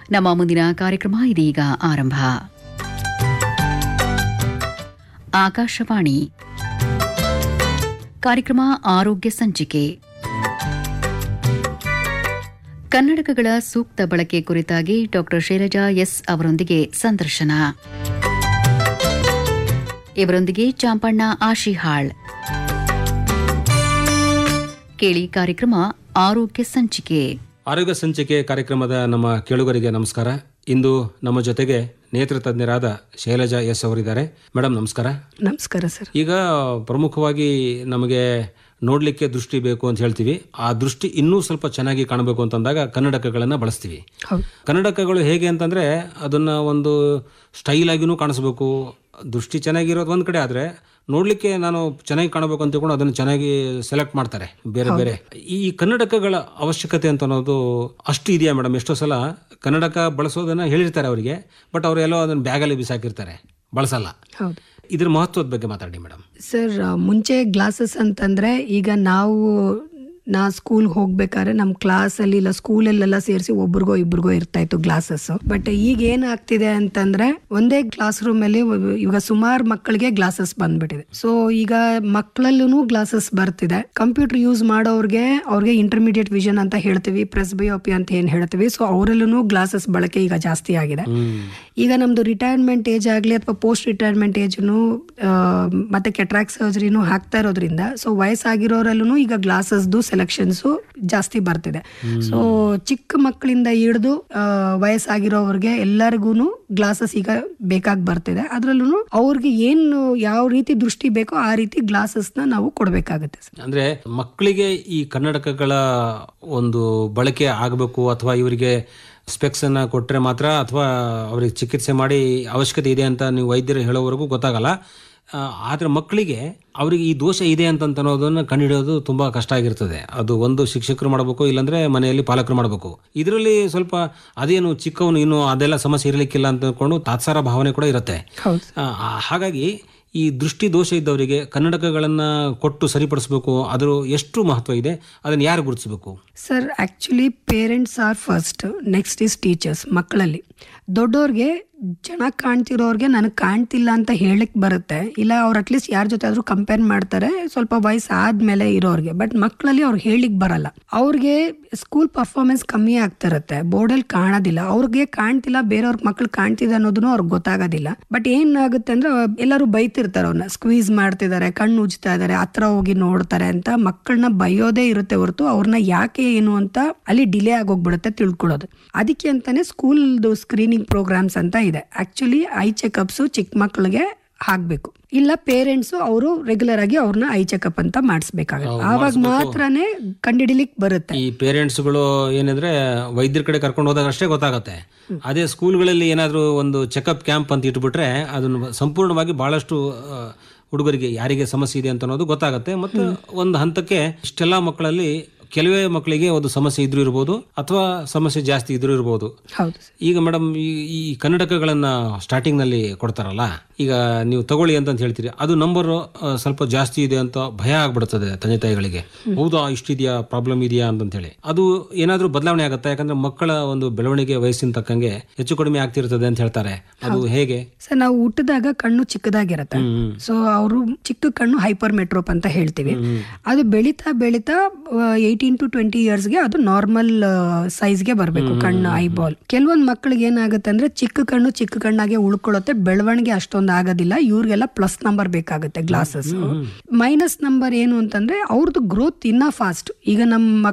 ನಮ್ಮ ಮುಂದಿನ ಕಾರ್ಯಕ್ರಮ ಇದೀಗ ಆರಂಭ ಆಕಾಶವಾಣಿ ಕಾರ್ಯಕ್ರಮ ಆರೋಗ್ಯ ಸಂಚಿಕೆ ಕನ್ನಡಕಗಳ ಸೂಕ್ತ ಬಳಕೆ ಕುರಿತಾಗಿ ಡಾ ಶೈಲಜಾ ಎಸ್ ಅವರೊಂದಿಗೆ ಸಂದರ್ಶನ ಇವರೊಂದಿಗೆ ಚಾಂಪಣ್ಣ ಆಶಿಹಾಳ್ ಕೇಳಿ ಕಾರ್ಯಕ್ರಮ ಆರೋಗ್ಯ ಸಂಚಿಕೆ ಆರೋಗ್ಯ ಸಂಚಿಕೆ ಕಾರ್ಯಕ್ರಮದ ನಮ್ಮ ಕೇಳುಗರಿಗೆ ನಮಸ್ಕಾರ ಇಂದು ನಮ್ಮ ಜೊತೆಗೆ ನೇತ್ರ ತಜ್ಞರಾದ ಶೈಲಜಾ ಎಸ್ ಅವರಿದ್ದಾರೆ ಮೇಡಮ್ ನಮಸ್ಕಾರ ನಮಸ್ಕಾರ ಸರ್ ಈಗ ಪ್ರಮುಖವಾಗಿ ನಮಗೆ ನೋಡಲಿಕ್ಕೆ ದೃಷ್ಟಿ ಬೇಕು ಅಂತ ಹೇಳ್ತೀವಿ ಆ ದೃಷ್ಟಿ ಇನ್ನೂ ಸ್ವಲ್ಪ ಚೆನ್ನಾಗಿ ಕಾಣಬೇಕು ಅಂತಂದಾಗ ಕನ್ನಡಕಗಳನ್ನು ಬಳಸ್ತೀವಿ ಹೌದು ಕನ್ನಡಕಗಳು ಹೇಗೆ ಅಂತಂದ್ರೆ ಅದನ್ನ ಒಂದು ಸ್ಟೈಲ್ ಆಗಿನೂ ಕಾಣಿಸ್ಬೇಕು ದೃಷ್ಟಿ ಚೆನ್ನಾಗಿರೋದು ಒಂದ್ ಕಡೆ ಆದ್ರೆ ನೋಡ್ಲಿಕ್ಕೆ ನಾನು ಚೆನ್ನಾಗಿ ಕಾಣಬೇಕು ಅಂತ ತಿಳ್ಕೊಂಡು ಅದನ್ನು ಚೆನ್ನಾಗಿ ಸೆಲೆಕ್ಟ್ ಮಾಡ್ತಾರೆ ಬೇರೆ ಬೇರೆ ಈ ಕನ್ನಡಕಗಳ ಅವಶ್ಯಕತೆ ಅಂತ ಅನ್ನೋದು ಅಷ್ಟು ಇದೆಯಾ ಮೇಡಮ್ ಎಷ್ಟೋ ಸಲ ಕನ್ನಡಕ ಬಳಸೋದನ್ನ ಹೇಳಿರ್ತಾರೆ ಅವರಿಗೆ ಬಟ್ ಅವರೆಲ್ಲೋ ಅದನ್ನ ಬ್ಯಾಗಲ್ಲಿ ಬಿಸಾಕಿರ್ತಾರೆ ಬಳಸಲ್ಲ ಹೌದು ಇದ್ರ ಮಹತ್ವದ ಬಗ್ಗೆ ಮಾತಾಡಿ ಮೇಡಮ್ ಸರ್ ಮುಂಚೆ ಗ್ಲಾಸಸ್ ಅಂತಂದ್ರೆ ಈಗ ನಾವು ನಾ ಸ್ಕೂಲ್ ಹೋಗ್ಬೇಕಾದ್ರೆ ನಮ್ಮ ಕ್ಲಾಸಲ್ಲಿ ಇಲ್ಲ ಸ್ಕೂಲಲ್ಲೆಲ್ಲ ಸೇರಿಸಿ ಒಬ್ರಿಗೋ ಇಬ್ರಿಗೋ ಇರ್ತಾ ಇತ್ತು ಗ್ಲಾಸಸ್ ಬಟ್ ಈಗ ಏನಾಗ್ತಿದೆ ಅಂತಂದ್ರೆ ಒಂದೇ ಕ್ಲಾಸ್ ರೂಮ್ ಅಲ್ಲಿ ಇವಾಗ ಸುಮಾರು ಮಕ್ಕಳಿಗೆ ಗ್ಲಾಸಸ್ ಬಂದ್ಬಿಟ್ಟಿದೆ ಸೊ ಈಗ ಮಕ್ಕಳಲ್ಲೂ ಗ್ಲಾಸಸ್ ಬರ್ತಿದೆ ಕಂಪ್ಯೂಟರ್ ಯೂಸ್ ಮಾಡೋರ್ಗೆ ಅವ್ರಿಗೆ ಇಂಟರ್ಮೀಡಿಯೇಟ್ ವಿಷನ್ ಅಂತ ಹೇಳ್ತೀವಿ ಪ್ರೆಸ್ಬಯೋಪಿ ಅಂತ ಏನ್ ಹೇಳ್ತೀವಿ ಸೊ ಅವರಲ್ಲೂ ಗ್ಲಾಸಸ್ ಬಳಕೆ ಈಗ ಜಾಸ್ತಿ ಆಗಿದೆ ಈಗ ನಮ್ದು ರಿಟೈರ್ಮೆಂಟ್ ಏಜ್ ಆಗಲಿ ಅಥವಾ ಪೋಸ್ಟ್ ರಿಟೈರ್ಮೆಂಟ್ ಏಜ್ನು ಮತ್ತೆ ಕೆಟ್ರಾಕ್ ಸರ್ಜರಿನೂ ಹಾಕ್ತಾ ಇರೋದ್ರಿಂದ ಸೊ ವಯಸ್ಸಾಗಿರೋರಲ್ಲೂ ಈಗ ಗ್ಲಾಸಸ್ದು ಸೆಲೆಕ್ಷನ್ಸು ಜಾಸ್ತಿ ಬರ್ತಿದೆ ಸೊ ಚಿಕ್ಕ ಮಕ್ಕಳಿಂದ ಹಿಡಿದು ವಯಸ್ಸಾಗಿರೋವ್ರಿಗೆ ಎಲ್ಲರಿಗೂ ಗ್ಲಾಸಸ್ ಈಗ ಬೇಕಾಗಿ ಬರ್ತಿದೆ ಅದ್ರಲ್ಲೂ ಅವ್ರಿಗೆ ಏನು ಯಾವ ರೀತಿ ದೃಷ್ಟಿ ಬೇಕೋ ಆ ರೀತಿ ಗ್ಲಾಸಸ್ನ ನಾವು ಕೊಡಬೇಕಾಗುತ್ತೆ ಸರ್ ಅಂದ್ರೆ ಮಕ್ಕಳಿಗೆ ಈ ಕನ್ನಡಕಗಳ ಒಂದು ಬಳಕೆ ಆಗಬೇಕು ಅಥವಾ ಇವರಿಗೆ ಸ್ಪೆಕ್ಸ್ ಅನ್ನ ಕೊಟ್ರೆ ಮಾತ್ರ ಅಥವಾ ಅವರಿಗೆ ಚಿಕಿತ್ಸೆ ಮಾಡಿ ಅವಶ್ಯಕತೆ ಇದೆ ಅಂತ ನೀವು ವೈದ್ಯರು ಹೇಳೋವರೆಗೂ ಗೊತ್ತಾಗಲ್ಲ ಆ, ಆದ್ರೆ ಮಕ್ಕಳಿಗೆ ಅವರಿಗೆ ಈ ದೋಷ ಇದೆ ಅಂತ ಅನ್ನೋದನ್ನ ಕಂಡುಹಿಡಿಯೋದು ತುಂಬಾ ಕಷ್ಟ ಆಗಿರ್ತದೆ ಅದು ಒಂದು ಶಿಕ್ಷಕರು ಮಾಡಬೇಕು ಇಲ್ಲಾಂದ್ರೆ ಮನೆಯಲ್ಲಿ ಪಾಲಕರು ಮಾಡಬೇಕು ಇದರಲ್ಲಿ ಸ್ವಲ್ಪ ಅದೇನು ಚಿಕ್ಕವನು ಇನ್ನು ಅದೆಲ್ಲ ಸಮಸ್ಯೆ ಇರಲಿಕ್ಕಿಲ್ಲ ಅಂತ ಅನ್ಕೊಂಡು ತಾತ್ಸಾರ ಭಾವನೆ ಕೂಡ ಇರುತ್ತೆ ಹೌದು ಆ, ಆ, ಹಾಗಾಗಿ ಈ ದೃಷ್ಟಿ ದೋಷ ಇದ್ದವರಿಗೆ ಕನ್ನಡಕಗಳನ್ನ ಕೊಟ್ಟು ಸರಿಪಡಿಸಬೇಕು ಅದ್ರ ಎಷ್ಟು ಮಹತ್ವ ಇದೆ ಅದನ್ನ ಯಾರು ಗುರುತಿಸಬೇಕು sir actually parents are first next is teachers ಮಕ್ಕಳಲ್ಲಿ ದೊಡ್ಡೋರ್ಗೆ ಚೆನ್ನಾಗಿ ಕಾಣ್ತಿರೋರ್ಗೆ ನನಗೆ ಕಾಣ್ತಿಲ್ಲ ಅಂತ ಹೇಳಕ್ ಬರುತ್ತೆ ಇಲ್ಲ ಅವ್ರು ಅಟ್ಲೀಸ್ಟ್ ಯಾರ ಜೊತೆ ಆದ್ರೂ ಕಂಪೇರ್ ಮಾಡ್ತಾರೆ ಸ್ವಲ್ಪ ವಯಸ್ಸು ಆದ್ಮೇಲೆ ಇರೋರ್ಗೆ ಬಟ್ ಮಕ್ಕಳಲ್ಲಿ ಅವ್ರು ಹೇಳಿಕ್ ಬರಲ್ಲ ಅವ್ರಿಗೆ ಸ್ಕೂಲ್ ಪರ್ಫಾರ್ಮೆನ್ಸ್ ಕಮ್ಮಿ ಆಗ್ತಿರುತ್ತೆ ಬೋರ್ಡಲ್ಲಿ ಕಾಣೋದಿಲ್ಲ ಅವ್ರಿಗೆ ಕಾಣ್ತಿಲ್ಲ ಬೇರೆಯವ್ರ ಮಕ್ಳು ಕಾಣ್ತಿದೆ ಅನ್ನೋದನ್ನು ಅವ್ರಿಗೆ ಗೊತ್ತಾಗೋದಿಲ್ಲ ಬಟ್ ಏನಾಗುತ್ತೆ ಅಂದ್ರೆ ಎಲ್ಲರೂ ಬೈತಿರ್ತಾರೆ ಅವ್ರನ್ನ ಸ್ಕ್ವೀಸ್ ಮಾಡ್ತಿದ್ದಾರೆ ಕಣ್ಣು ಉಜ್ತಾ ಇದಾರೆ ಹತ್ರ ಹೋಗಿ ನೋಡ್ತಾರೆ ಅಂತ ಮಕ್ಕಳನ್ನ ಬೈಯೋದೇ ಇರುತ್ತೆ ಹೊರತು ಅವ್ರನ್ನ ಯಾಕೆ ಏನು ಅಂತ ಅಲ್ಲಿ ಡಿಲೇ ಆಗೋಗ್ಬಿಡುತ್ತೆ ತಿಳ್ಕೊಳ್ಳೋದು ಅದಕ್ಕೆ ಅಂತಾನೆ ಸ್ಕೂಲ್ದು ಸ್ಕ್ರೀನಿಂಗ್ ಪ್ರೋಗ್ರಾಮ್ಸ್ ಅಂತ ಇದೆ ಆಕ್ಚುಲಿ ಐ ಚೆಕಪ್ಸ್ ಚಿಕ್ಕ ಮಕ್ಕಳಿಗೆ ಹಾಕ್ಬೇಕು ಇಲ್ಲ ಪೇರೆಂಟ್ಸ್ ಅವರು ರೆಗ್ಯುಲರ್ ಆಗಿ ಅವ್ರನ್ನ ಐ ಚೆಕಪ್ ಅಂತ ಮಾಡಿಸ್ಬೇಕಾಗುತ್ತೆ ಆವಾಗ ಮಾತ್ರನೇ ಕಂಡಿಡಿಲಿಕ್ ಬರುತ್ತೆ ಈ ಪೇರೆಂಟ್ಸ್ಗಳು ಏನಂದ್ರೆ ವೈದ್ಯರ ಕಡೆ ಕರ್ಕೊಂಡು ಹೋದಾಗ ಅಷ್ಟೇ ಗೊತ್ತಾಗುತ್ತೆ ಅದೇ ಸ್ಕೂಲ್ಗಳಲ್ಲಿ ಏನಾದರೂ ಒಂದು ಚೆಕಪ್ ಕ್ಯಾಂಪ್ ಅಂತ ಇಟ್ಬಿಟ್ರೆ ಅದನ್ನು ಸಂಪೂರ್ಣವಾಗಿ ಬಹಳಷ್ಟು ಆ, ಹುಡುಗರಿಗೆ ಯಾರಿಗೆ ಸಮಸ್ಯೆ ಇದೆ ಅಂತ ಅನ್ನೋದು ಗೊತ್ತಾಗುತ್ತೆ ಮತ್ತು ಒಂದು ಹಂತಕ್ಕೆ ಇಷ್ಟೆಲ್ಲ ಮಕ್ಕಳಲ್ಲಿ ಕೆಲವೇ ಮಕ್ಕಳಿಗೆ ಒಂದು ಸಮಸ್ಯೆ ಇದ್ರೂ ಇರ್ಬೋದು ಅಥವಾ ಸಮಸ್ಯೆ ಜಾಸ್ತಿ ಇದ್ರೂ ಇರ್ಬೋದು ಹೌದು ಸರ್. ಈಗ ಮೇಡಮ್ ಈ ಈ ಕನ್ನಡಕಗಳನ್ನ ಸ್ಟಾರ್ಟಿಂಗ್ ನಲ್ಲಿ ಕೊಡ್ತಾರಲ್ಲ ಈಗ ನೀವು ತಗೊಳ್ಳಿ ಅಂತ ಹೇಳ್ತೀರಿ ಅದು ನಂಬರ್ ಸ್ವಲ್ಪ ಜಾಸ್ತಿ ಇದೆ ಅಂತ ಭಯ ಆಗ್ಬಿಡ್ತದೆ ತಂದೆ ತಾಯಿಗಳಿಗೆ ಹೌದಾ ಇಷ್ಟಿದೆಯಾ ಪ್ರಾಬ್ಲಮ್ ಇದೆಯಾ ಅಂತ ಹೇಳಿ ಅದು ಏನಾದ್ರೂ ಬದಲಾವಣೆ ಆಗುತ್ತಾ ಯಾಕಂದ್ರೆ ಮಕ್ಕಳ ಒಂದು ಬೆಳವಣಿಗೆ ವಯಸ್ಸಿನ ತಕ್ಕಂಗೆ ಹೆಚ್ಚು ಕಡಿಮೆ ಆಗ್ತಿರ್ತದೆ ಅಂತ ಹೇಳ್ತಾರೆ ಅದು ಹೇಗೆ ಸರ್ ನಾವು ಹುಟ್ಟಿದಾಗ ಕಣ್ಣು ಚಿಕ್ಕದಾಗಿರುತ್ತೆ ಹ್ಮ್. ಸೊ ಅವರು ಚಿಕ್ಕ ಕಣ್ಣು ಹೈಪರ್ ಮೆಟ್ರೋಪ್ ಅಂತ ಹೇಳ್ತೀವಿ ಅದು ಬೆಳೀತಾ ಬೆಳೀತಾ ಏಯ್ಟೀನ್ ಟು ಟ್ವೆಂಟಿ ಇಯರ್ಸ್ಗೆ ಅದು ನಾರ್ಮಲ್ ಸೈಜ್ಗೆ ಬರಬೇಕು ಕಣ್ಣು ಐಬಾಲ್ ಕೆಲವೊಂದು ಮಕ್ಕಳಿಗೆ ಏನಾಗುತ್ತೆ ಅಂದ್ರೆ ಚಿಕ್ಕ ಕಣ್ಣು ಚಿಕ್ಕ ಕಣ್ಣಾಗೆ ಉಳ್ಕೊಳ್ಳುತ್ತೆ ಬೆಳವಣಿಗೆ ಅಷ್ಟೊಂದು ಆಗೋದಿಲ್ಲ ಇವ್ರಿಗೆಲ್ಲ ಪ್ಲಸ್ ನಂಬರ್ ಬೇಕಾಗುತ್ತೆ ಗ್ಲಾಸಸ್ ಮೈನಸ್ ನಂಬರ್ ಏನು ಅಂತಂದ್ರೆ ಅವ್ರದ್ದು ಗ್ರೋತ್ ಇನ್ನ ಫಾಸ್ಟ್ ಈಗ ನಮ್ಮ